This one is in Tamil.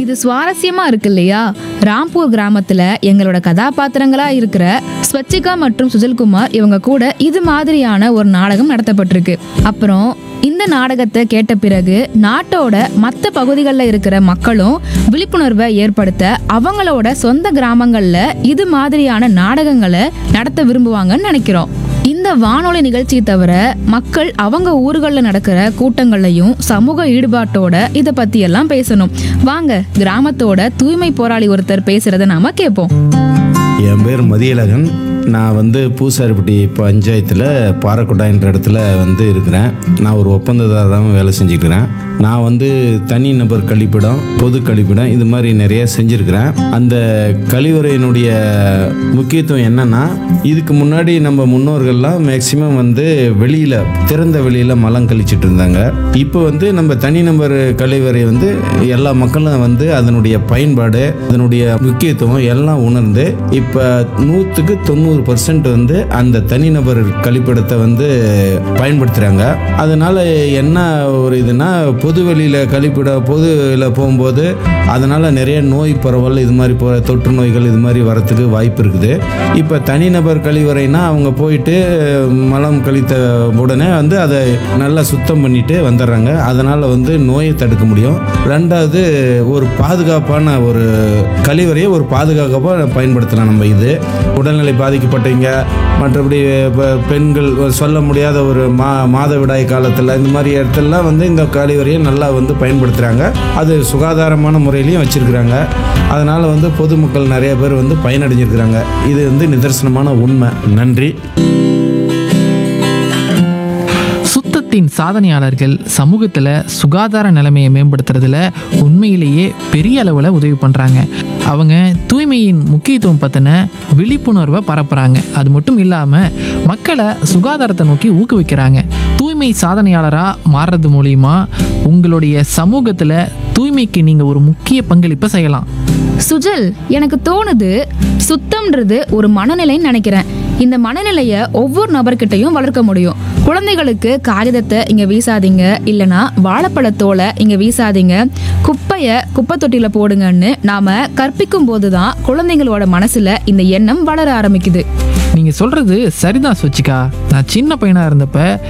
இது சுவாரஸ்யமா இருக்கு இல்லையா ராம்பூர் கிராமத்துல எங்களோட கதாபாத்திரங்களா இருக்கிற ஸ்வச்சிகா மற்றும் சுஜல்குமார் இவங்க கூட இது மாதிரியான ஒரு நாடகம் நடத்தப்பட்டிருக்கு அப்புறம் இந்த நாடகத்தை கேட்ட பிறகு நாட்டோட மற்ற பகுதிகளில் இருக்கிற மக்களும் விழிப்புணர்வை ஏற்படுத்த அவங்களோட சொந்த கிராமங்கள்ல இது மாதிரியான நாடகங்களை நடத்த விரும்புவாங்கன்னு நினைக்கிறோம் இந்த வானொலி நிகழ்ச்சி தவிர மக்கள் அவங்க ஊர்களில் நடக்கிற கூட்டங்கள்லையும் சமூக ஈடுபாட்டோட இதை பத்தி எல்லாம் பேசணும் வாங்க கிராமத்தோட தூய்மை போராளி ஒருத்தர் பேசுறத நாம கேட்போம் என் பேர் மதியழகன் நான் வந்து பூசாரிப்பட்டி பஞ்சாயத்தில் பாறைக்குட்டான்ற இடத்துல வந்து இருக்கிறேன் நான் ஒரு ஒப்பந்ததாரராகவும் வேலை செஞ்சுக்கிறேன் நான் வந்து தனி நபர் கழிப்பிடம் பொது கழிப்பிடம் இது மாதிரி நிறைய செஞ்சுருக்கிறேன் அந்த கழிவறையினுடைய முக்கியத்துவம் என்னன்னா இதுக்கு முன்னாடி நம்ம முன்னோர்கள்லாம் மேக்சிமம் வந்து வெளியில் திறந்த வெளியில் மலம் கழிச்சிட்டு இருந்தாங்க இப்போ வந்து நம்ம தனி நபர் கழிவறை வந்து எல்லா மக்களும் வந்து அதனுடைய பயன்பாடு அதனுடைய முக்கியத்துவம் எல்லாம் உணர்ந்து இப்போ நூற்றுக்கு தொண்ணூறு பர்சன்ட் வந்து அந்த தனிநபர் கழிப்பிடத்தை வந்து பயன்படுத்துகிறாங்க அதனால என்ன ஒரு இதுனா பொது வெளியில் கழிப்பிட பொதுவில் போகும்போது அதனால் நிறைய நோய் பரவல் இது மாதிரி போ தொற்று நோய்கள் இது மாதிரி வரத்துக்கு வாய்ப்பு இருக்குது இப்போ தனிநபர் கழிவறைனா அவங்க போயிட்டு மலம் கழித்த உடனே வந்து அதை நல்லா சுத்தம் பண்ணிட்டு வந்துடுறாங்க அதனால் வந்து நோயை தடுக்க முடியும் ரெண்டாவது ஒரு பாதுகாப்பான ஒரு கழிவறையை ஒரு பாதுகாப்பாக பயன்படுத்தலாம் நம்ம இது உடல்நிலை பாதிக்கப்பட்டவங்க மற்றபடி பெ- பெண்கள் சொல்ல முடியாத ஒரு மா மாதவிடாய் காலத்தில் இந்த மாதிரி இடத்துலலாம் வந்து இந்த கழிவறையை நல்லா வந்து பயன்படுத்துகிறாங்க அது சுகாதாரமான முறையிலையும் வச்சுருக்குறாங்க அதனால் வந்து பொதுமக்கள் நிறைய பேர் வந்து பயனடைஞ்சிருக்கிறாங்க இது வந்து நிதர்சனமான உண்மை நன்றி சுத்தத்தின் சாதனையாளர்கள் சமூகத்தில் சுகாதார நிலைமையை மேம்படுத்துறதுல உண்மையிலேயே பெரிய அளவில் உதவி பண்ணுறாங்க அவங்க தூய்மையின் முக்கியத்துவம் பற்றின விழிப்புணர்வை பரப்புகிறாங்க அது மட்டும் இல்லாமல் மக்களை சுகாதாரத்தை நோக்கி ஊக்குவிக்கிறாங்க தூய்மை சாதனையாளராக மாறுறது மூலிமா உங்களுடைய சமூகத்தில் தூய்மைக்கு நீங்கள் ஒரு முக்கிய பங்களிப்பை செய்யலாம் சுஜல் எனக்கு தோணுது சுத்தம்ன்றது ஒரு மனநிலைன்னு நினைக்கிறேன் இந்த மனநிலைய ஒவ்வொரு நபர்கிட்டயும் வளர்க்க முடியும் குழந்தைகளுக்கு காகிதத்தை இங்க வீசாதீங்க இல்லனா வாழைப்பழத்தோலை இங்க வீசாதீங்க குப்பைய குப்பை தொட்டியில போடுங்கன்னு நாம கற்பிக்கும் போதுதான் குழந்தைங்களோட மனசுல இந்த எண்ணம் வளர ஆரம்பிக்குது நீங்கள் சொல்கிறது சரிதான் சுச்சிகா நான் சின்ன பையனாக இருந்தப்ப